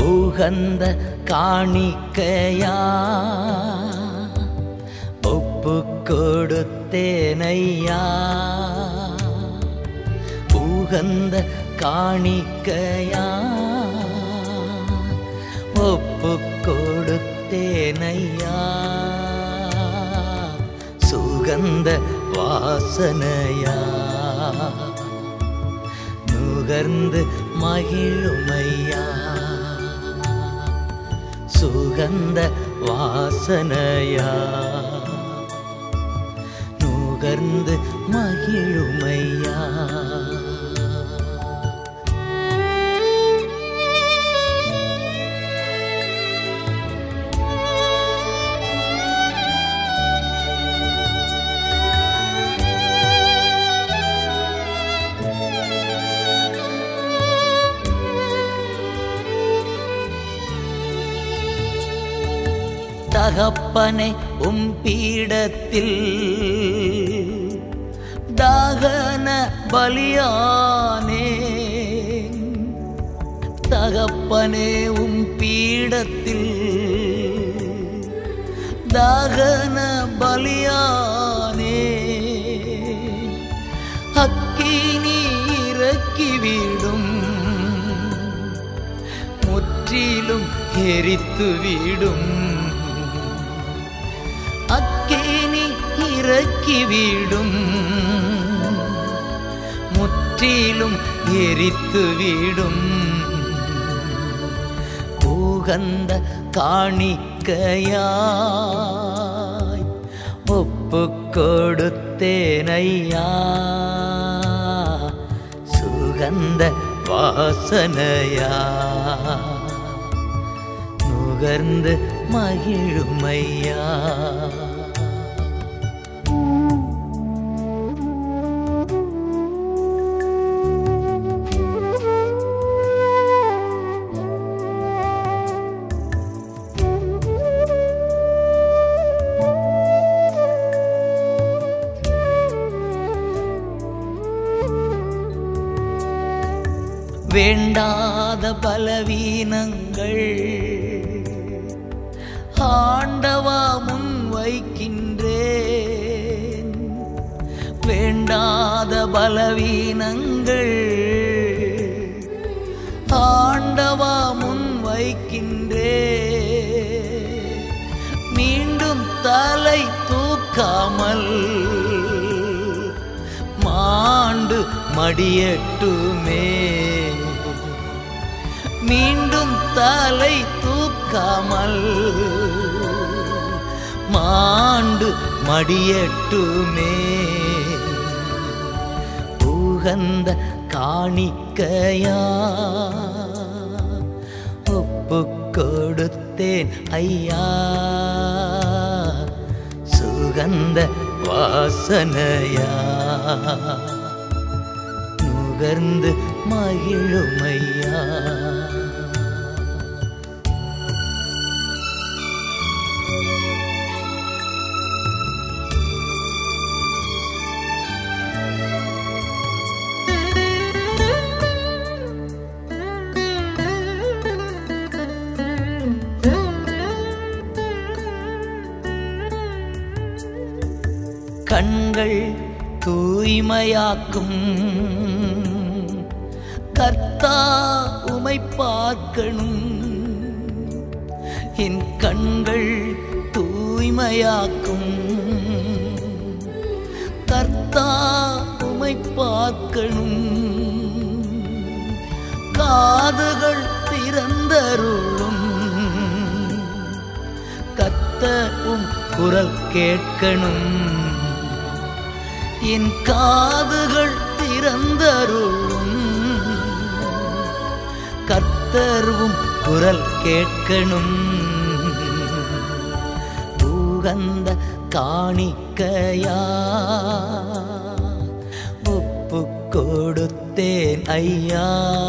உகந்த காணிக்கையா ஒப்பு கொடுத்தேனையா உகந்த காணிக்கையா ஒப்பு கொடுத்தேனையா சுகந்த வாசனையா நுகர்ந்து மகிழுமையா சுகந்த வாசனையா நுகர்ந்து மகிழுமையா தகப்பனை உம் பீடத்தில் தாகன பலியானே தகப்பனே உம் பீடத்தில் தாகன பலியானே அக்கினி இறக்கிவிடும் முற்றிலும் எரித்துவிடும் அக்கினி இறக்கிவிடும் முற்றிலும் எரித்துவிடும் உகந்த காணிக்கையாய் ஒப்பு கொடுத்தேனையா சுகந்த வாசனையா நுகர்ந்து மகிழுமையா வேண்டாத பலவீனங்கள் ஆண்டவா முன் வைக்கின்றேன் வேண்டாத பலவீனங்கள் ஆண்டவா முன் வைக்கின்றேன் மீண்டும் தலை தூக்காமல் மாண்டு மடியட்டுமே மீண்டும் தலை தூக்காமல் மாண்டு மடியட்டுமே உகந்த காணிக்கையா ஒப்பு கொடுத்தேன் ஐயா சுகந்த வாசனையா நுகர்ந்து மகிழுமையா கண்கள் தூய்மையாக்கும் கர்த்தா உமை பார்க்கணும் என் கண்கள் தூய்மையாக்கும் கர்த்தா உமை பார்க்கணும் காதுகள் திறந்தருளும் கத்தவும் குரல் கேட்கணும் என் காதுகள் திறந்தருளும் கத்தர்வும் குரல் கேட்கணும் உகந்த காணிக்கையா ஒப்பு கொடுத்தேன் ஐயா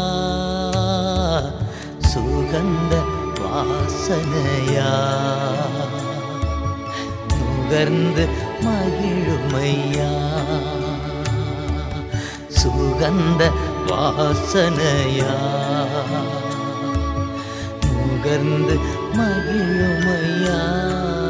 சுகந்த வாசனையா நுகர்ந்து மகிழுமையா சுகந்த வாசனையா நுகர்ந்து மகிழுமையா